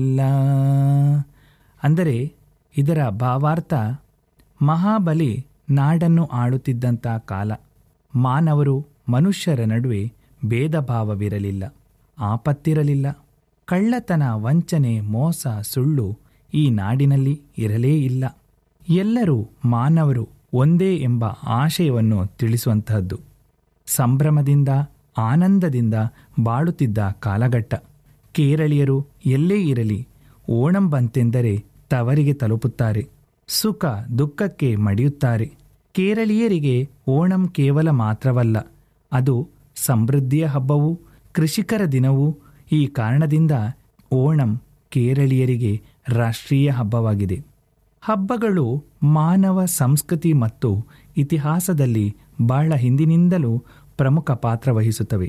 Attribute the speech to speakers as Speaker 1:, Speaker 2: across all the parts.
Speaker 1: ಇಲ್ಲ ಅಂದರೆ ಇದರ ಭಾವಾರ್ಥ ಮಹಾಬಲಿ ನಾಡನ್ನು ಆಳುತ್ತಿದ್ದಂಥ ಕಾಲ ಮಾನವರು ಮನುಷ್ಯರ ನಡುವೆ ಭೇದ ಭಾವವಿರಲಿಲ್ಲ ಆಪತ್ತಿರಲಿಲ್ಲ ಕಳ್ಳತನ ವಂಚನೆ ಮೋಸ ಸುಳ್ಳು ಈ ನಾಡಿನಲ್ಲಿ ಇರಲೇ ಇಲ್ಲ ಎಲ್ಲರೂ ಮಾನವರು ಒಂದೇ ಎಂಬ ಆಶಯವನ್ನು ತಿಳಿಸುವಂತಹದ್ದು ಸಂಭ್ರಮದಿಂದ ಆನಂದದಿಂದ ಬಾಳುತ್ತಿದ್ದ ಕಾಲಘಟ್ಟ ಕೇರಳೀಯರು ಎಲ್ಲೇ ಇರಲಿ ಓಣಂ ಬಂತೆಂದರೆ ತವರಿಗೆ ತಲುಪುತ್ತಾರೆ ಸುಖ ದುಃಖಕ್ಕೆ ಮಡಿಯುತ್ತಾರೆ ಕೇರಳೀಯರಿಗೆ ಓಣಂ ಕೇವಲ ಮಾತ್ರವಲ್ಲ ಅದು ಸಮೃದ್ಧಿಯ ಹಬ್ಬವೂ ಕೃಷಿಕರ ದಿನವೂ ಈ ಕಾರಣದಿಂದ ಓಣಂ ಕೇರಳೀಯರಿಗೆ ರಾಷ್ಟ್ರೀಯ ಹಬ್ಬವಾಗಿದೆ ಹಬ್ಬಗಳು ಮಾನವ ಸಂಸ್ಕೃತಿ ಮತ್ತು ಇತಿಹಾಸದಲ್ಲಿ ಬಹಳ ಹಿಂದಿನಿಂದಲೂ ಪ್ರಮುಖ ಪಾತ್ರ ವಹಿಸುತ್ತವೆ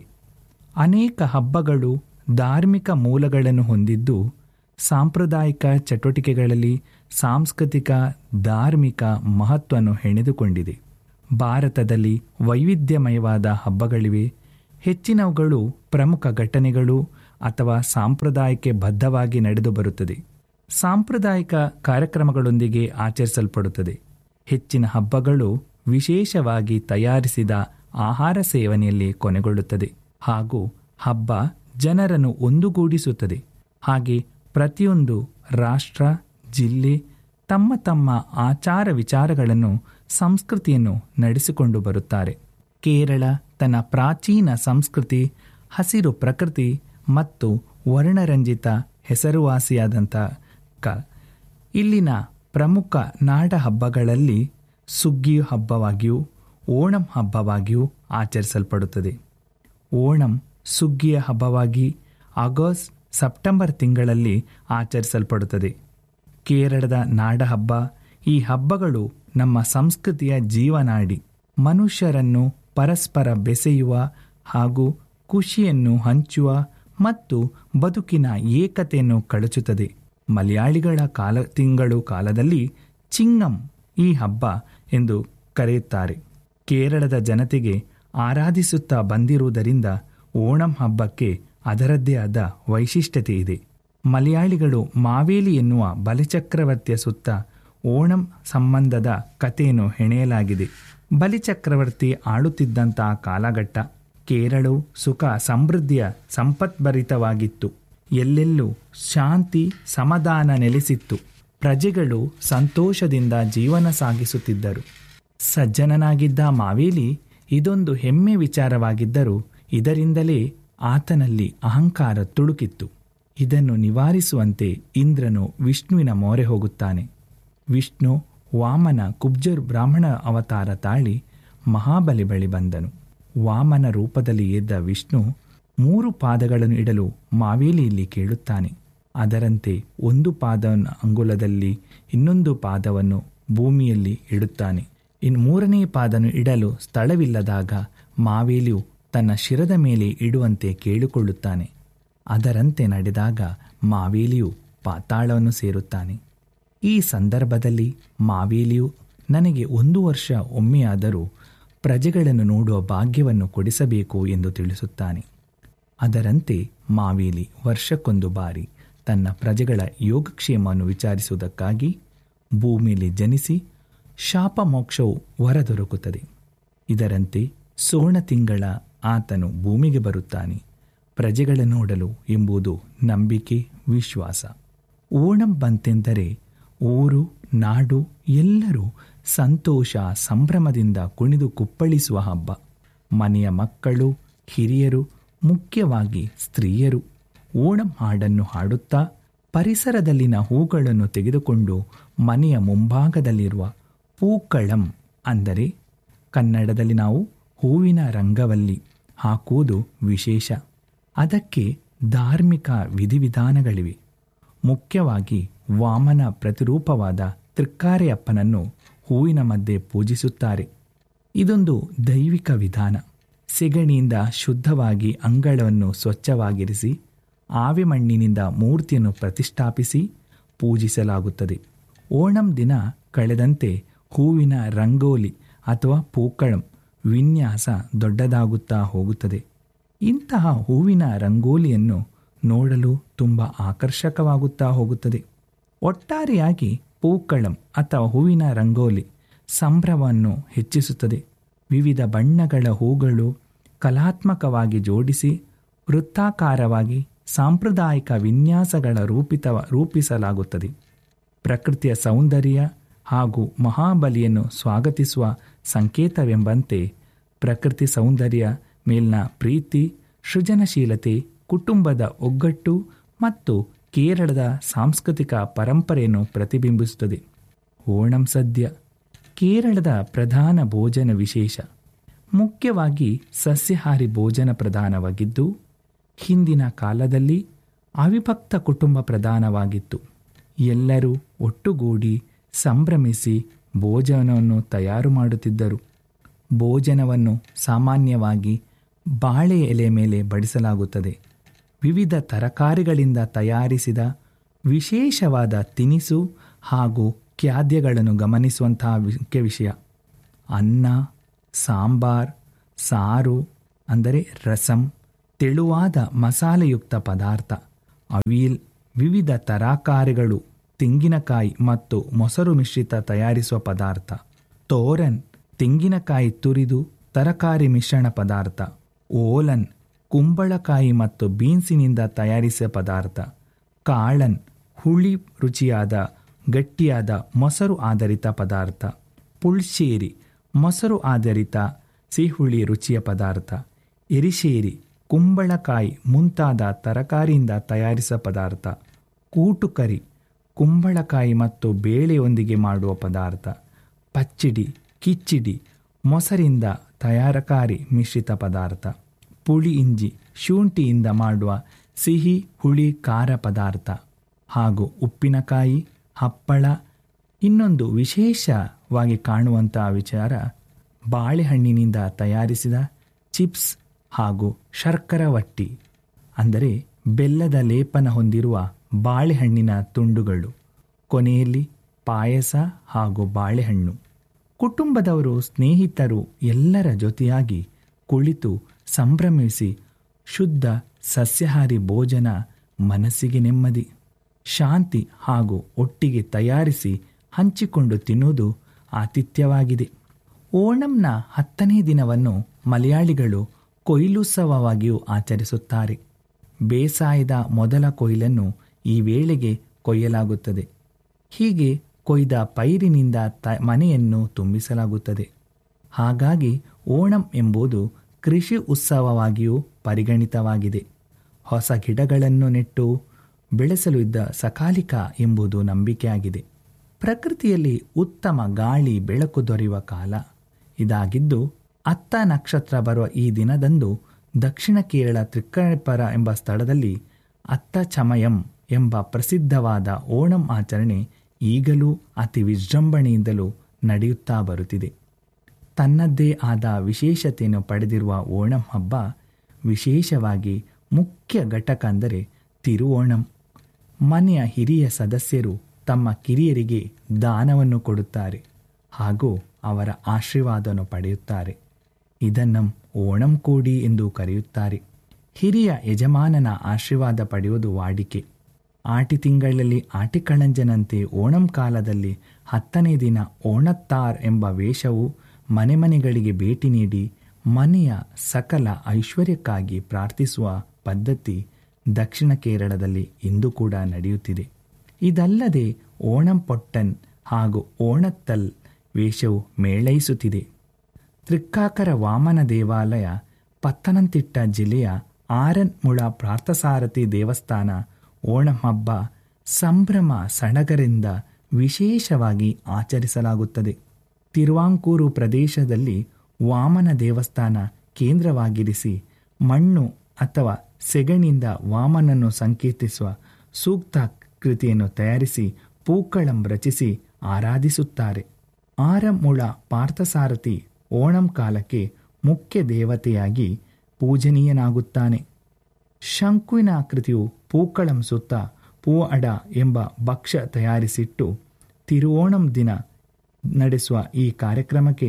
Speaker 1: ಅನೇಕ ಹಬ್ಬಗಳು ಧಾರ್ಮಿಕ ಮೂಲಗಳನ್ನು ಹೊಂದಿದ್ದು ಸಾಂಪ್ರದಾಯಿಕ ಚಟುವಟಿಕೆಗಳಲ್ಲಿ ಸಾಂಸ್ಕೃತಿಕ ಧಾರ್ಮಿಕ ಮಹತ್ವವನ್ನು ಹೆಣೆದುಕೊಂಡಿದೆ ಭಾರತದಲ್ಲಿ ವೈವಿಧ್ಯಮಯವಾದ ಹಬ್ಬಗಳಿವೆ ಹೆಚ್ಚಿನವುಗಳು ಪ್ರಮುಖ ಘಟನೆಗಳು ಅಥವಾ ಸಾಂಪ್ರದಾಯಕ್ಕೆ ಬದ್ಧವಾಗಿ ನಡೆದು ಬರುತ್ತದೆ ಸಾಂಪ್ರದಾಯಿಕ ಕಾರ್ಯಕ್ರಮಗಳೊಂದಿಗೆ ಆಚರಿಸಲ್ಪಡುತ್ತದೆ ಹೆಚ್ಚಿನ ಹಬ್ಬಗಳು ವಿಶೇಷವಾಗಿ ತಯಾರಿಸಿದ ಆಹಾರ ಸೇವನೆಯಲ್ಲಿ ಕೊನೆಗೊಳ್ಳುತ್ತದೆ ಹಾಗೂ ಹಬ್ಬ ಜನರನ್ನು ಒಂದುಗೂಡಿಸುತ್ತದೆ ಹಾಗೆ ಪ್ರತಿಯೊಂದು ರಾಷ್ಟ್ರ ಜಿಲ್ಲೆ ತಮ್ಮ ತಮ್ಮ ಆಚಾರ ವಿಚಾರಗಳನ್ನು ಸಂಸ್ಕೃತಿಯನ್ನು ನಡೆಸಿಕೊಂಡು ಬರುತ್ತಾರೆ ಕೇರಳ ತನ್ನ ಪ್ರಾಚೀನ ಸಂಸ್ಕೃತಿ ಹಸಿರು ಪ್ರಕೃತಿ ಮತ್ತು ವರ್ಣರಂಜಿತ ಹೆಸರುವಾಸಿಯಾದಂಥ ಕ ಇಲ್ಲಿನ ಪ್ರಮುಖ ನಾಡ ಹಬ್ಬಗಳಲ್ಲಿ ಸುಗ್ಗಿ ಹಬ್ಬವಾಗಿಯೂ ಓಣಂ ಹಬ್ಬವಾಗಿಯೂ ಆಚರಿಸಲ್ಪಡುತ್ತದೆ ಓಣಂ ಸುಗ್ಗಿಯ ಹಬ್ಬವಾಗಿ ಆಗಸ್ಟ್ ಸೆಪ್ಟೆಂಬರ್ ತಿಂಗಳಲ್ಲಿ ಆಚರಿಸಲ್ಪಡುತ್ತದೆ ಕೇರಳದ ನಾಡಹಬ್ಬ ಈ ಹಬ್ಬಗಳು ನಮ್ಮ ಸಂಸ್ಕೃತಿಯ ಜೀವನಾಡಿ ಮನುಷ್ಯರನ್ನು ಪರಸ್ಪರ ಬೆಸೆಯುವ ಹಾಗೂ ಖುಷಿಯನ್ನು ಹಂಚುವ ಮತ್ತು ಬದುಕಿನ ಏಕತೆಯನ್ನು ಕಳಚುತ್ತದೆ ಮಲಯಾಳಿಗಳ ಕಾಲ ತಿಂಗಳು ಕಾಲದಲ್ಲಿ ಚಿಂಗಂ ಈ ಹಬ್ಬ ಎಂದು ಕರೆಯುತ್ತಾರೆ ಕೇರಳದ ಜನತೆಗೆ ಆರಾಧಿಸುತ್ತಾ ಬಂದಿರುವುದರಿಂದ ಓಣಂ ಹಬ್ಬಕ್ಕೆ ಅದರದ್ದೇ ಆದ ವೈಶಿಷ್ಟ್ಯತೆ ಇದೆ ಮಲಯಾಳಿಗಳು ಮಾವೇಲಿ ಎನ್ನುವ ಬಲಿಚಕ್ರವರ್ತಿಯ ಸುತ್ತ ಓಣಂ ಸಂಬಂಧದ ಕಥೆಯನ್ನು ಹೆಣೆಯಲಾಗಿದೆ ಬಲಿಚಕ್ರವರ್ತಿ ಆಳುತ್ತಿದ್ದಂತಹ ಕಾಲಘಟ್ಟ ಕೇರಳವು ಸುಖ ಸಮೃದ್ಧಿಯ ಸಂಪತ್ಭರಿತವಾಗಿತ್ತು ಎಲ್ಲೆಲ್ಲೂ ಶಾಂತಿ ಸಮಾಧಾನ ನೆಲೆಸಿತ್ತು ಪ್ರಜೆಗಳು ಸಂತೋಷದಿಂದ ಜೀವನ ಸಾಗಿಸುತ್ತಿದ್ದರು ಸಜ್ಜನನಾಗಿದ್ದ ಮಾವೇಲಿ ಇದೊಂದು ಹೆಮ್ಮೆ ವಿಚಾರವಾಗಿದ್ದರೂ ಇದರಿಂದಲೇ ಆತನಲ್ಲಿ ಅಹಂಕಾರ ತುಳುಕಿತ್ತು ಇದನ್ನು ನಿವಾರಿಸುವಂತೆ ಇಂದ್ರನು ವಿಷ್ಣುವಿನ ಮೊರೆ ಹೋಗುತ್ತಾನೆ ವಿಷ್ಣು ವಾಮನ ಕುಬ್ಜರ್ ಬ್ರಾಹ್ಮಣ ಅವತಾರ ತಾಳಿ ಮಹಾಬಲಿ ಬಳಿ ಬಂದನು ವಾಮನ ರೂಪದಲ್ಲಿ ಎದ್ದ ವಿಷ್ಣು ಮೂರು ಪಾದಗಳನ್ನು ಇಡಲು ಮಾವೇಲಿಯಲ್ಲಿ ಕೇಳುತ್ತಾನೆ ಅದರಂತೆ ಒಂದು ಪಾದವನ್ನು ಅಂಗುಲದಲ್ಲಿ ಇನ್ನೊಂದು ಪಾದವನ್ನು ಭೂಮಿಯಲ್ಲಿ ಇಡುತ್ತಾನೆ ಇನ್ನು ಮೂರನೇ ಪಾದನು ಇಡಲು ಸ್ಥಳವಿಲ್ಲದಾಗ ಮಾವೇಲಿಯು ತನ್ನ ಶಿರದ ಮೇಲೆ ಇಡುವಂತೆ ಕೇಳಿಕೊಳ್ಳುತ್ತಾನೆ ಅದರಂತೆ ನಡೆದಾಗ ಮಾವೇಲಿಯು ಪಾತಾಳವನ್ನು ಸೇರುತ್ತಾನೆ ಈ ಸಂದರ್ಭದಲ್ಲಿ ಮಾವೇಲಿಯು ನನಗೆ ಒಂದು ವರ್ಷ ಒಮ್ಮೆಯಾದರೂ ಪ್ರಜೆಗಳನ್ನು ನೋಡುವ ಭಾಗ್ಯವನ್ನು ಕೊಡಿಸಬೇಕು ಎಂದು ತಿಳಿಸುತ್ತಾನೆ ಅದರಂತೆ ಮಾವೇಲಿ ವರ್ಷಕ್ಕೊಂದು ಬಾರಿ ತನ್ನ ಪ್ರಜೆಗಳ ಯೋಗಕ್ಷೇಮವನ್ನು ವಿಚಾರಿಸುವುದಕ್ಕಾಗಿ ಭೂಮಿಯಲ್ಲಿ ಜನಿಸಿ ಶಾಪ ಮೋಕ್ಷವು ಹೊರದೊರಕುತ್ತದೆ ಇದರಂತೆ ಸೋಣ ತಿಂಗಳ ಆತನು ಭೂಮಿಗೆ ಬರುತ್ತಾನೆ ಪ್ರಜೆಗಳ ನೋಡಲು ಎಂಬುದು ನಂಬಿಕೆ ವಿಶ್ವಾಸ ಓಣಂ ಬಂತೆಂದರೆ ಊರು ನಾಡು ಎಲ್ಲರೂ ಸಂತೋಷ ಸಂಭ್ರಮದಿಂದ ಕುಣಿದು ಕುಪ್ಪಳಿಸುವ ಹಬ್ಬ ಮನೆಯ ಮಕ್ಕಳು ಹಿರಿಯರು ಮುಖ್ಯವಾಗಿ ಸ್ತ್ರೀಯರು ಓಣಂ ಹಾಡನ್ನು ಹಾಡುತ್ತಾ ಪರಿಸರದಲ್ಲಿನ ಹೂಗಳನ್ನು ತೆಗೆದುಕೊಂಡು ಮನೆಯ ಮುಂಭಾಗದಲ್ಲಿರುವ ಪೂಕಳಂ ಅಂದರೆ ಕನ್ನಡದಲ್ಲಿ ನಾವು ಹೂವಿನ ರಂಗವಲ್ಲಿ ಹಾಕುವುದು ವಿಶೇಷ ಅದಕ್ಕೆ ಧಾರ್ಮಿಕ ವಿಧಿವಿಧಾನಗಳಿವೆ ಮುಖ್ಯವಾಗಿ ವಾಮನ ಪ್ರತಿರೂಪವಾದ ತ್ರಿಕ್ಕಾರೆಯಪ್ಪನನ್ನು ಹೂವಿನ ಮಧ್ಯೆ ಪೂಜಿಸುತ್ತಾರೆ ಇದೊಂದು ದೈವಿಕ ವಿಧಾನ ಸೆಗಣಿಯಿಂದ ಶುದ್ಧವಾಗಿ ಅಂಗಳವನ್ನು ಸ್ವಚ್ಛವಾಗಿರಿಸಿ ಆವೆ ಮಣ್ಣಿನಿಂದ ಮೂರ್ತಿಯನ್ನು ಪ್ರತಿಷ್ಠಾಪಿಸಿ ಪೂಜಿಸಲಾಗುತ್ತದೆ ಓಣಂ ದಿನ ಕಳೆದಂತೆ ಹೂವಿನ ರಂಗೋಲಿ ಅಥವಾ ಪೂಕಳಂ ವಿನ್ಯಾಸ ದೊಡ್ಡದಾಗುತ್ತಾ ಹೋಗುತ್ತದೆ ಇಂತಹ ಹೂವಿನ ರಂಗೋಲಿಯನ್ನು ನೋಡಲು ತುಂಬ ಆಕರ್ಷಕವಾಗುತ್ತಾ ಹೋಗುತ್ತದೆ ಒಟ್ಟಾರೆಯಾಗಿ ಪೂಕ್ಕಳಂ ಅಥವಾ ಹೂವಿನ ರಂಗೋಲಿ ಸಂಭ್ರಮವನ್ನು ಹೆಚ್ಚಿಸುತ್ತದೆ ವಿವಿಧ ಬಣ್ಣಗಳ ಹೂಗಳು ಕಲಾತ್ಮಕವಾಗಿ ಜೋಡಿಸಿ ವೃತ್ತಾಕಾರವಾಗಿ ಸಾಂಪ್ರದಾಯಿಕ ವಿನ್ಯಾಸಗಳ ರೂಪಿತ ರೂಪಿಸಲಾಗುತ್ತದೆ ಪ್ರಕೃತಿಯ ಸೌಂದರ್ಯ ಹಾಗೂ ಮಹಾಬಲಿಯನ್ನು ಸ್ವಾಗತಿಸುವ ಸಂಕೇತವೆಂಬಂತೆ ಪ್ರಕೃತಿ ಸೌಂದರ್ಯ ಮೇಲಿನ ಪ್ರೀತಿ ಸೃಜನಶೀಲತೆ ಕುಟುಂಬದ ಒಗ್ಗಟ್ಟು ಮತ್ತು ಕೇರಳದ ಸಾಂಸ್ಕೃತಿಕ ಪರಂಪರೆಯನ್ನು ಪ್ರತಿಬಿಂಬಿಸುತ್ತದೆ ಓಣಂ ಸದ್ಯ ಕೇರಳದ ಪ್ರಧಾನ ಭೋಜನ ವಿಶೇಷ ಮುಖ್ಯವಾಗಿ ಸಸ್ಯಾಹಾರಿ ಭೋಜನ ಪ್ರಧಾನವಾಗಿದ್ದು ಹಿಂದಿನ ಕಾಲದಲ್ಲಿ ಅವಿಭಕ್ತ ಕುಟುಂಬ ಪ್ರಧಾನವಾಗಿತ್ತು ಎಲ್ಲರೂ ಒಟ್ಟುಗೂಡಿ ಸಂಭ್ರಮಿಸಿ ಭೋಜನವನ್ನು ತಯಾರು ಮಾಡುತ್ತಿದ್ದರು ಭೋಜನವನ್ನು ಸಾಮಾನ್ಯವಾಗಿ ಬಾಳೆ ಎಲೆ ಮೇಲೆ ಬಡಿಸಲಾಗುತ್ತದೆ ವಿವಿಧ ತರಕಾರಿಗಳಿಂದ ತಯಾರಿಸಿದ ವಿಶೇಷವಾದ ತಿನಿಸು ಹಾಗೂ ಖಾದ್ಯಗಳನ್ನು ಗಮನಿಸುವಂತಹ ಮುಖ್ಯ ವಿಷಯ ಅನ್ನ ಸಾಂಬಾರ್ ಸಾರು ಅಂದರೆ ರಸಂ ತೆಳುವಾದ ಮಸಾಲೆಯುಕ್ತ ಪದಾರ್ಥ ಅವಿಲ್ ವಿವಿಧ ತರಕಾರಿಗಳು ತೆಂಗಿನಕಾಯಿ ಮತ್ತು ಮೊಸರು ಮಿಶ್ರಿತ ತಯಾರಿಸುವ ಪದಾರ್ಥ ತೋರನ್ ತೆಂಗಿನಕಾಯಿ ತುರಿದು ತರಕಾರಿ ಮಿಶ್ರಣ ಪದಾರ್ಥ ಓಲನ್ ಕುಂಬಳಕಾಯಿ ಮತ್ತು ಬೀನ್ಸಿನಿಂದ ತಯಾರಿಸಿದ ಪದಾರ್ಥ ಕಾಳನ್ ಹುಳಿ ರುಚಿಯಾದ ಗಟ್ಟಿಯಾದ ಮೊಸರು ಆಧಾರಿತ ಪದಾರ್ಥ ಪುಳ್ಶೇರಿ ಮೊಸರು ಆಧಾರಿತ ಸಿಹುಳಿ ರುಚಿಯ ಪದಾರ್ಥ ಎರಿಶೇರಿ ಕುಂಬಳಕಾಯಿ ಮುಂತಾದ ತರಕಾರಿಯಿಂದ ತಯಾರಿಸಿದ ಪದಾರ್ಥ ಕೂಟುಕರಿ ಕುಂಬಳಕಾಯಿ ಮತ್ತು ಬೇಳೆಯೊಂದಿಗೆ ಮಾಡುವ ಪದಾರ್ಥ ಪಚ್ಚಿಡಿ ಕಿಚ್ಚಿಡಿ ಮೊಸರಿಂದ ತಯಾರಕಾರಿ ಮಿಶ್ರಿತ ಪದಾರ್ಥ ಪುಳಿ ಇಂಜಿ ಶುಂಠಿಯಿಂದ ಮಾಡುವ ಸಿಹಿ ಹುಳಿ ಖಾರ ಪದಾರ್ಥ ಹಾಗೂ ಉಪ್ಪಿನಕಾಯಿ ಹಪ್ಪಳ ಇನ್ನೊಂದು ವಿಶೇಷವಾಗಿ ಕಾಣುವಂತಹ ವಿಚಾರ ಬಾಳೆಹಣ್ಣಿನಿಂದ ತಯಾರಿಸಿದ ಚಿಪ್ಸ್ ಹಾಗೂ ಶರ್ಕರ ವಟ್ಟಿ ಅಂದರೆ ಬೆಲ್ಲದ ಲೇಪನ ಹೊಂದಿರುವ ಬಾಳೆಹಣ್ಣಿನ ತುಂಡುಗಳು ಕೊನೆಯಲ್ಲಿ ಪಾಯಸ ಹಾಗೂ ಬಾಳೆಹಣ್ಣು ಕುಟುಂಬದವರು ಸ್ನೇಹಿತರು ಎಲ್ಲರ ಜೊತೆಯಾಗಿ ಕುಳಿತು ಸಂಭ್ರಮಿಸಿ ಶುದ್ಧ ಸಸ್ಯಾಹಾರಿ ಭೋಜನ ಮನಸ್ಸಿಗೆ ನೆಮ್ಮದಿ ಶಾಂತಿ ಹಾಗೂ ಒಟ್ಟಿಗೆ ತಯಾರಿಸಿ ಹಂಚಿಕೊಂಡು ತಿನ್ನುವುದು ಆತಿಥ್ಯವಾಗಿದೆ ಓಣಂನ ಹತ್ತನೇ ದಿನವನ್ನು ಮಲಯಾಳಿಗಳು ಕೊಯ್ಲುತ್ಸವವಾಗಿಯೂ ಆಚರಿಸುತ್ತಾರೆ ಬೇಸಾಯದ ಮೊದಲ ಕೊಯ್ಲನ್ನು ಈ ವೇಳೆಗೆ ಕೊಯ್ಯಲಾಗುತ್ತದೆ ಹೀಗೆ ಕೊಯ್ದ ಪೈರಿನಿಂದ ತ ಮನೆಯನ್ನು ತುಂಬಿಸಲಾಗುತ್ತದೆ ಹಾಗಾಗಿ ಓಣಂ ಎಂಬುದು ಕೃಷಿ ಉತ್ಸವವಾಗಿಯೂ ಪರಿಗಣಿತವಾಗಿದೆ ಹೊಸ ಗಿಡಗಳನ್ನು ನೆಟ್ಟು ಬೆಳೆಸಲು ಇದ್ದ ಸಕಾಲಿಕ ಎಂಬುದು ನಂಬಿಕೆಯಾಗಿದೆ ಪ್ರಕೃತಿಯಲ್ಲಿ ಉತ್ತಮ ಗಾಳಿ ಬೆಳಕು ದೊರೆಯುವ ಕಾಲ ಇದಾಗಿದ್ದು ಅತ್ತ ನಕ್ಷತ್ರ ಬರುವ ಈ ದಿನದಂದು ದಕ್ಷಿಣ ಕೇರಳ ತ್ರಿಕ್ಕಪರ ಎಂಬ ಸ್ಥಳದಲ್ಲಿ ಅತ್ತ ಚಮಯಂ ಎಂಬ ಪ್ರಸಿದ್ಧವಾದ ಓಣಂ ಆಚರಣೆ ಈಗಲೂ ಅತಿ ವಿಜೃಂಭಣೆಯಿಂದಲೂ ನಡೆಯುತ್ತಾ ಬರುತ್ತಿದೆ ತನ್ನದ್ದೇ ಆದ ವಿಶೇಷತೆಯನ್ನು ಪಡೆದಿರುವ ಓಣಂ ಹಬ್ಬ ವಿಶೇಷವಾಗಿ ಮುಖ್ಯ ಘಟಕ ಅಂದರೆ ತಿರುಓಣಂ ಮನೆಯ ಹಿರಿಯ ಸದಸ್ಯರು ತಮ್ಮ ಕಿರಿಯರಿಗೆ ದಾನವನ್ನು ಕೊಡುತ್ತಾರೆ ಹಾಗೂ ಅವರ ಆಶೀರ್ವಾದವನ್ನು ಪಡೆಯುತ್ತಾರೆ ಇದನ್ನು ಓಣಂ ಕೋಡಿ ಎಂದು ಕರೆಯುತ್ತಾರೆ ಹಿರಿಯ ಯಜಮಾನನ ಆಶೀರ್ವಾದ ಪಡೆಯುವುದು ವಾಡಿಕೆ ಆಟಿ ತಿಂಗಳಲ್ಲಿ ಆಟಿಕಳಂಜನಂತೆ ಓಣಂ ಕಾಲದಲ್ಲಿ ಹತ್ತನೇ ದಿನ ಓಣತ್ತಾರ್ ಎಂಬ ವೇಷವು ಮನೆ ಮನೆಗಳಿಗೆ ಭೇಟಿ ನೀಡಿ ಮನೆಯ ಸಕಲ ಐಶ್ವರ್ಯಕ್ಕಾಗಿ ಪ್ರಾರ್ಥಿಸುವ ಪದ್ಧತಿ ದಕ್ಷಿಣ ಕೇರಳದಲ್ಲಿ ಇಂದು ಕೂಡ ನಡೆಯುತ್ತಿದೆ ಇದಲ್ಲದೆ ಓಣಂ ಪೊಟ್ಟನ್ ಹಾಗೂ ಓಣತ್ತಲ್ ವೇಷವು ಮೇಳೈಸುತ್ತಿದೆ ತ್ರಿಕ್ಕಾಕರ ವಾಮನ ದೇವಾಲಯ ಪತ್ತನಂತಿಟ್ಟ ಜಿಲ್ಲೆಯ ಆರನ್ಮುಳ ಪ್ರಾರ್ಥಸಾರಥಿ ದೇವಸ್ಥಾನ ಓಣಂ ಹಬ್ಬ ಸಂಭ್ರಮ ಸಡಗರಿಂದ ವಿಶೇಷವಾಗಿ ಆಚರಿಸಲಾಗುತ್ತದೆ ತಿರುವಾಂಕೂರು ಪ್ರದೇಶದಲ್ಲಿ ವಾಮನ ದೇವಸ್ಥಾನ ಕೇಂದ್ರವಾಗಿರಿಸಿ ಮಣ್ಣು ಅಥವಾ ಸೆಗಣಿಯಿಂದ ವಾಮನನ್ನು ಸಂಕೇತಿಸುವ ಸೂಕ್ತ ಕೃತಿಯನ್ನು ತಯಾರಿಸಿ ಪೂಕ್ಕಳಂ ರಚಿಸಿ ಆರಾಧಿಸುತ್ತಾರೆ ಆರಮುಳ ಪಾರ್ಥಸಾರಥಿ ಓಣಂ ಕಾಲಕ್ಕೆ ಮುಖ್ಯ ದೇವತೆಯಾಗಿ ಪೂಜನೀಯನಾಗುತ್ತಾನೆ ಶಂಕುವಿನಾಕೃತಿಯು ಪೂಕ್ಕಳಂ ಸುತ್ತ ಪೂ ಅಡ ಎಂಬ ಭಕ್ಷ್ಯ ತಯಾರಿಸಿಟ್ಟು ತಿರುವೋಣಂ ದಿನ ನಡೆಸುವ ಈ ಕಾರ್ಯಕ್ರಮಕ್ಕೆ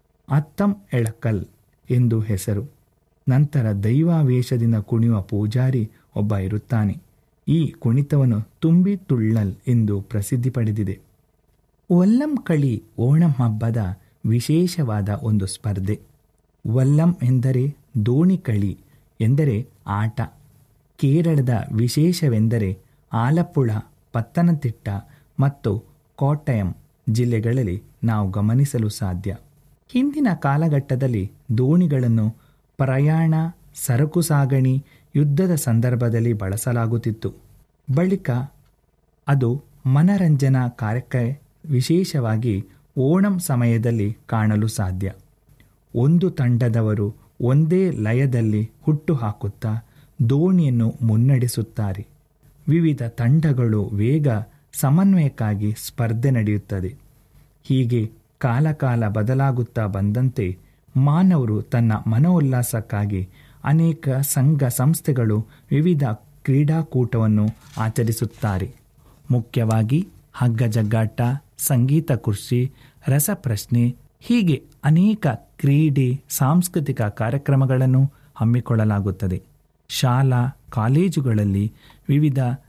Speaker 1: ಅತ್ತಂ ಎಳಕಲ್ ಎಂದು ಹೆಸರು ನಂತರ ದೈವಾವೇಶದಿಂದ ಕುಣಿಯುವ ಪೂಜಾರಿ ಒಬ್ಬ ಇರುತ್ತಾನೆ ಈ ಕುಣಿತವನ್ನು ತುಂಬಿ ತುಳ್ಳಲ್ ಎಂದು ಪ್ರಸಿದ್ಧಿ ಪಡೆದಿದೆ ಒಲ್ಲಂ ಕಳಿ ಓಣಂ ಹಬ್ಬದ ವಿಶೇಷವಾದ ಒಂದು ಸ್ಪರ್ಧೆ ವಲ್ಲಂ ಎಂದರೆ ದೋಣಿ ಕಳಿ ಎಂದರೆ ಆಟ ಕೇರಳದ ವಿಶೇಷವೆಂದರೆ ಆಲಪ್ಪುಳ ಪತ್ತನಂತಿಟ್ಟ ಮತ್ತು ಕೋಟ್ಟಯಂ ಜಿಲ್ಲೆಗಳಲ್ಲಿ ನಾವು ಗಮನಿಸಲು ಸಾಧ್ಯ ಹಿಂದಿನ ಕಾಲಘಟ್ಟದಲ್ಲಿ ದೋಣಿಗಳನ್ನು ಪ್ರಯಾಣ ಸರಕು ಸಾಗಣೆ ಯುದ್ಧದ ಸಂದರ್ಭದಲ್ಲಿ ಬಳಸಲಾಗುತ್ತಿತ್ತು ಬಳಿಕ ಅದು ಮನರಂಜನಾ ಕಾರ್ಯಕ್ಕೆ ವಿಶೇಷವಾಗಿ ಓಣಂ ಸಮಯದಲ್ಲಿ ಕಾಣಲು ಸಾಧ್ಯ ಒಂದು ತಂಡದವರು ಒಂದೇ ಲಯದಲ್ಲಿ ಹುಟ್ಟು ಹಾಕುತ್ತಾ ದೋಣಿಯನ್ನು ಮುನ್ನಡೆಸುತ್ತಾರೆ ವಿವಿಧ ತಂಡಗಳು ವೇಗ ಸಮನ್ವಯಕ್ಕಾಗಿ ಸ್ಪರ್ಧೆ ನಡೆಯುತ್ತದೆ ಹೀಗೆ ಕಾಲಕಾಲ ಬದಲಾಗುತ್ತಾ ಬಂದಂತೆ ಮಾನವರು ತನ್ನ ಮನೋಲ್ಲಾಸಕ್ಕಾಗಿ ಅನೇಕ ಸಂಘ ಸಂಸ್ಥೆಗಳು ವಿವಿಧ ಕ್ರೀಡಾಕೂಟವನ್ನು ಆಚರಿಸುತ್ತಾರೆ ಮುಖ್ಯವಾಗಿ ಹಗ್ಗ ಜಗ್ಗಾಟ ಸಂಗೀತ ಕುರ್ಚಿ ರಸಪ್ರಶ್ನೆ ಹೀಗೆ ಅನೇಕ ಕ್ರೀಡೆ ಸಾಂಸ್ಕೃತಿಕ ಕಾರ್ಯಕ್ರಮಗಳನ್ನು ಹಮ್ಮಿಕೊಳ್ಳಲಾಗುತ್ತದೆ ಶಾಲಾ ಕಾಲೇಜುಗಳಲ್ಲಿ ವಿವಿಧ